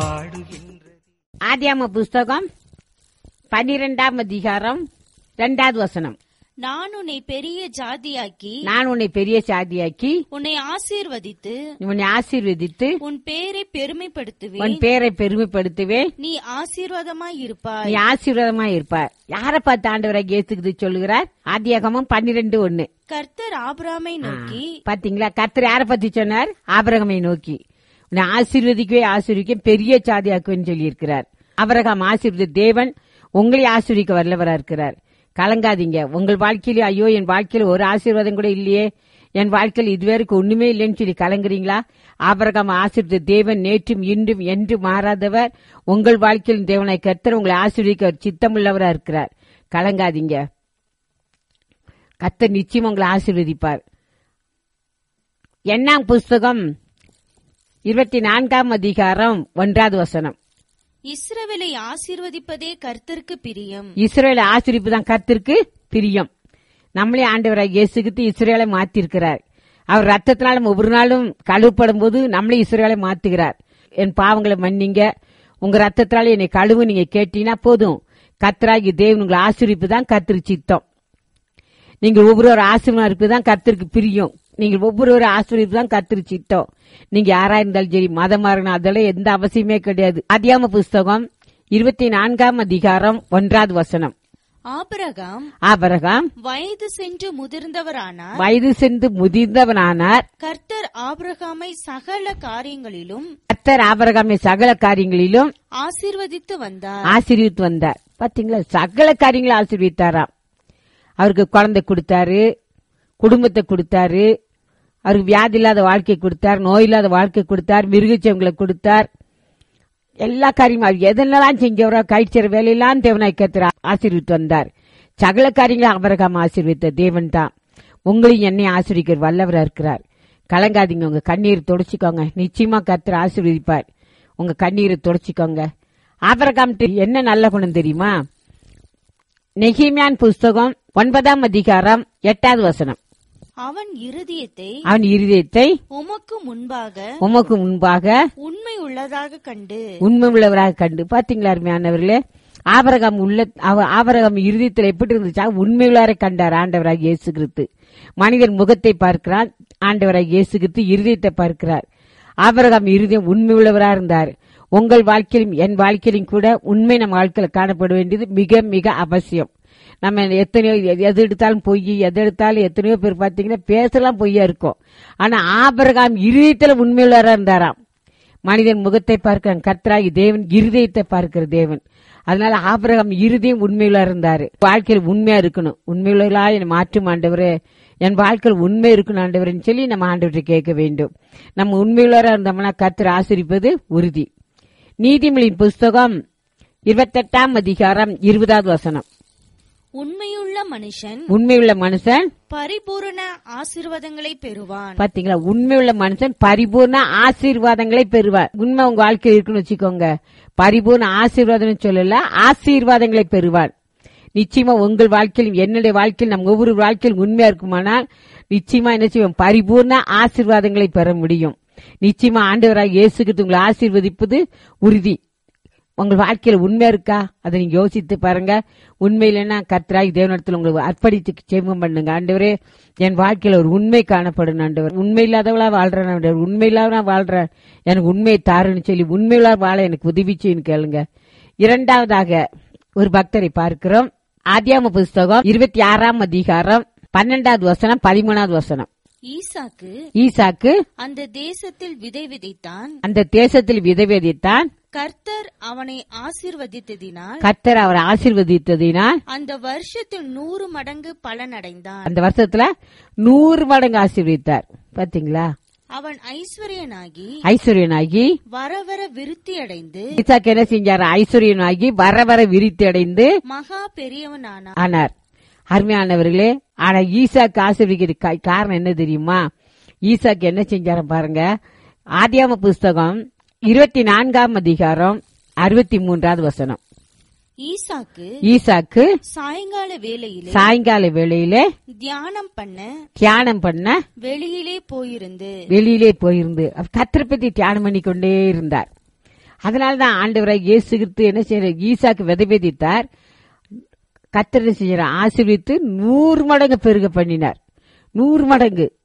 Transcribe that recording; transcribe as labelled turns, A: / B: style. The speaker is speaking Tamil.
A: பாடுகின்றது
B: ஆதியாம புஸ்தகம் பனிரெண்டாம் அதிகாரம் இரண்டாவது வசனம்
C: நான் உன்னை பெரிய ஜாதியாக்கி
B: நான் உன்னை பெரிய சாதியாக்கி
C: உன்னை ஆசீர்வதித்து
B: உன்னை ஆசீர்வதித்து
C: உன் பேரை
B: உன்
C: பெருமைப்படுத்துவேன்
B: பேரை பெருமைப்படுத்துவேன்
C: நீ ஆசீர்வாதமாய்
B: நீ
C: இருப்பாய்
B: ஆசீர்வாதமா இருப்பார் யாரை பார்த்து ஆண்டவராக இயேசுக்குது சொல்லுகிறார் ஆதியாகமம் பன்னிரெண்டு ஒண்ணு
C: கர்த்தர் ஆபிராமை நோக்கி
B: பாத்தீங்களா கர்த்தர் யாரை பத்தி சொன்னார் ஆபரகமை நோக்கி உன்னை ஆசீர்வதிக்கவே ஆசீர்வதிக்க பெரிய சாதியாக்குவேன்னு சொல்லி இருக்கிறார் ஆபரகம் ஆசீர்வதி தேவன் உங்களை ஆசீர்வதிக்க வல்லவரா இருக்கிறார் கலங்காதீங்க உங்கள் வாழ்க்கையில ஐயோ என் வாழ்க்கையில ஒரு ஆசீர்வாதம் கூட இல்லையே என் வாழ்க்கையில் இதுவரைக்கும் ஒண்ணுமே இல்லைன்னு சொல்லி கலங்குறீங்களா ஆபரகம் ஆசீர்வதி தேவன் நேற்றும் இன்றும் என்று மாறாதவர் உங்கள் வாழ்க்கையில் தேவனை கர்த்தர் உங்களை ஆசீர்வதிக்க அவர் சித்தமுள்ளவரா இருக்கிறார் கலங்காதீங்க கர்த்தர் நிச்சயம் உங்களை ஆசீர்வதிப்பார் எண்ணாம் புஸ்தகம் இருபத்தி நான்காம் அதிகாரம் ஒன்றாவது வசனம்
C: இஸ்ரவேலை ஆசீர்வதிப்பதே கர்த்தருக்கு பிரியம்
B: இஸ்ரேல ஆசிரிப்பு தான் கர்த்தருக்கு பிரியம் நம்மளே ஆண்டவராக இயேசுகிட்டு இஸ்ரேலை மாத்திருக்கிறார் அவர் ரத்தத்தினாலும் ஒவ்வொரு நாளும் கழுவப்படும் போது நம்மளே இஸ்ரேலை மாத்துகிறார் என் பாவங்களை மன்னிங்க உங்க ரத்தத்தினால என்னை கழுவு நீங்க கேட்டீங்கன்னா போதும் கர்த்தராகி தேவன் உங்களை ஆசிரிப்பு தான் கர்த்தர் சித்தம் நீங்கள் ஒவ்வொரு ஆசீர்வாதம் தான் கர்த்தருக்கு பிரியும் நீங்கள் ஒவ்வொரு ஆசீர்வாதம் தான் கர்த்தர் சித்தம் நீங்க யாரா இருந்தாலும் சரி மதமா இருக்கணும் அதெல்லாம் எந்த அவசியமே கிடையாது அதியாம புஸ்தகம் இருபத்தி நான்காம் அதிகாரம் ஒன்றாவது வசனம்
C: ஆபிரகாம்
B: ஆபரகாம்
C: வயது சென்று முதிர்ந்தவரானார்
B: வயது சென்று முதிர்ந்தவனானார்
C: கர்த்தர் ஆபிரகாமை சகல காரியங்களிலும்
B: கர்த்தர் ஆபரகாமை சகல காரியங்களிலும்
C: ஆசீர்வதித்து வந்தார்
B: ஆசீர்வித்து வந்தார் பாத்தீங்களா சகல காரியங்களும் ஆசீர்வித்தாராம் அவருக்கு குழந்தை கொடுத்தாரு குடும்பத்தை கொடுத்தாரு அவருக்கு வியாதி இல்லாத வாழ்க்கை கொடுத்தார் நோய் இல்லாத வாழ்க்கை கொடுத்தார் மிருகச்சவங்களை கொடுத்தார் எல்லா காரியமும் அவர் எதெல்லாம் செஞ்சவரோ கைச்சற வேலையெல்லாம் தேவனாய் கத்திர ஆசீர்வித்து வந்தார் சகல காரியங்களும் அபரகாம் ஆசீர்வித்த தேவன் தான் உங்களையும் என்னை ஆசீர்விக்கிற வல்லவரா இருக்கிறார் கலங்காதீங்க உங்க கண்ணீர் தொடச்சிக்கோங்க நிச்சயமா கத்திர ஆசீர்வதிப்பார் உங்க கண்ணீரை தொடச்சிக்கோங்க ஆபரகாம் என்ன நல்ல குணம் தெரியுமா நெகிமியான் புஸ்தகம் ஒன்பதாம் அதிகாரம் எட்டாவது வசனம்
C: அவன் இருதயத்தை
B: அவன் இருதயத்தை
C: உமக்கு முன்பாக
B: உமக்கு முன்பாக
C: உண்மை உள்ளதாக கண்டு
B: உண்மை உள்ளவராக கண்டு பாத்தீங்களா அருமையானவர்களே ஆபரகம் உள்ள அவ- ஆபரகம் இருதயத்தில் எப்படி இருந்துச்சா உண்மை உள்ளவரை கண்டார் ஆண்டவராக இயேசு கிறிஸ்து மனிதன் முகத்தை பார்க்கிறான் ஆண்டவராக இயேசு கிறிஸ்து இருதயத்தை பார்க்கிறார் ஆபரகம் இருதயம் உண்மை உள்ளவராக இருந்தார் உங்கள் வாழ்க்கையிலும் என் வாழ்க்கையிலும் கூட உண்மை நம்ம வாழ்க்கையில காணப்பட வேண்டியது மிக மிக அவசியம் நம்ம எத்தனையோ எது எது எடுத்தாலும் பொய் எது எடுத்தாலும் எத்தனையோ பேர் பாத்தீங்கன்னா பேசலாம் பொய்யா இருக்கும் ஆனா ஆபரகாம் இருதயத்துல உண்மையுள்ளவரா இருந்தாராம் மனிதன் முகத்தை பார்க்கிறான் கர்த்தராகி தேவன் இருதயத்தை பார்க்கிற தேவன் அதனால ஆபிரகாம் இருதயம் உண்மையுள்ள இருந்தாரு வாழ்க்கையில் உண்மையா இருக்கணும் உண்மையுள்ளா என்னை மாற்றும் ஆண்டவரே என் வாழ்க்கையில் உண்மை இருக்கணும் ஆண்டவர்னு சொல்லி நம்ம ஆண்டவரை கேட்க வேண்டும் நம்ம உண்மையுள்ளவரா இருந்தோம்னா கர்த்தர் ஆசிரிப்பது உறுதி நீதிமொழியின் புஸ்தகம் இருபத்தெட்டாம் அதிகாரம் இருபதாவது வசனம்
C: உண்மையுள்ள மனுஷன்
B: உண்மையுள்ள மனுஷன்
C: பரிபூரண ஆசீர்வாதங்களை பெறுவான்
B: பாத்தீங்களா உண்மையுள்ள மனுஷன் பரிபூர்ண ஆசீர்வாதங்களை பெறுவார் உண்மை உங்க வாழ்க்கையில் இருக்குன்னு வச்சுக்கோங்க பரிபூர்ண ஆசீர்வாதம் சொல்லல ஆசீர்வாதங்களை பெறுவார் நிச்சயமா உங்கள் வாழ்க்கையிலும் என்னுடைய வாழ்க்கையில் நம்ம ஒவ்வொரு வாழ்க்கையில் உண்மையா இருக்குமானால் நிச்சயமா என்ன செய்வோம் பரிபூர்ண ஆசீர்வாதங்களை பெற முடியும் நிச்சயமா ஆண்டவராக இயேசுக்கு உங்களை ஆசீர்வதிப்பது உறுதி உங்கள் வாழ்க்கையில உண்மை இருக்கா அதை நீங்க யோசித்து பாருங்க உண்மையிலன்னா கர்த்தராய் தேவனிடத்தில் உங்களுக்கு அர்ப்பணித்து சேமம் பண்ணுங்க ஆண்டவரே என் வாழ்க்கையில ஒரு உண்மை காணப்படும் ஆண்டவர் உண்மை இல்லாதவளா வாழ்றேன் ஆண்டவர் உண்மை இல்லாத வாழ்றேன் எனக்கு உண்மையை தாருன்னு சொல்லி உண்மையில்லா வாழ எனக்கு உதவி செய்யுன்னு கேளுங்க இரண்டாவதாக ஒரு பக்தரை பார்க்கிறோம் ஆதியாம புஸ்தகம் இருபத்தி ஆறாம் அதிகாரம் பன்னெண்டாவது வசனம் பதிமூணாவது வசனம்
C: ஈசாக்கு
B: ஈசாக்கு
C: அந்த தேசத்தில் விதை விதைத்தான்
B: அந்த தேசத்தில் விதவேதித்தான்
C: கர்த்தர் அவனை ஆசீர்வதித்ததினால்
B: கர்த்தர் அவரை ஆசீர்வதித்ததினால்
C: அந்த வருஷத்தில் நூறு மடங்கு பலனடைந்தான்
B: அந்த வருஷத்துல நூறு மடங்கு ஆசீர்வதித்தார் பாத்தீங்களா
C: அவன் ஐஸ்வர்யனாகி
B: ஐஸ்வர்யனாகி
C: வர வர விருத்தி அடைந்து
B: ஈசாக்கு என்ன செஞ்சார் ஐஸ்வர்யனாகி வர வர விரித்து அடைந்து
C: மகா பெரியவனானான்
B: ஆனார் அருமையானவர்களே ஆனா ஈசாக்கு ஆசீர்வதிக்கிற கா- காரணம் என்ன தெரியுமா ஈசாக்கு என்ன செஞ்சாரு பாருங்க ஆதியாம புஸ்தகம் இருபத்தி நான்காம் அதிகாரம் அறுபத்தி மூன்றாவது வசனம்
C: ஈசாக்கு
B: ஈசாக்கு
C: சாயங்கால வேளையிலே
B: சாயங்கால வேளையிலே
C: தியானம் பண்ண
B: தியானம் பண்ண
C: வெளியிலே போயிருந்து
B: வெளியிலே போயிருந்து அவர் கத்தரை பத்தி தியானம் பண்ணி கொண்டே இருந்தார் அதனால தான் ஆண்டவராய் இயேசு கிறிஸ்து என்ன செய்யற ஈசாக்கு விதை விதைத்தார் கத்தர் என்ன செய்யறார் ஆசீர்வித்து நூறு மடங்கு பெருக பண்ணினார் நூறு மடங்கு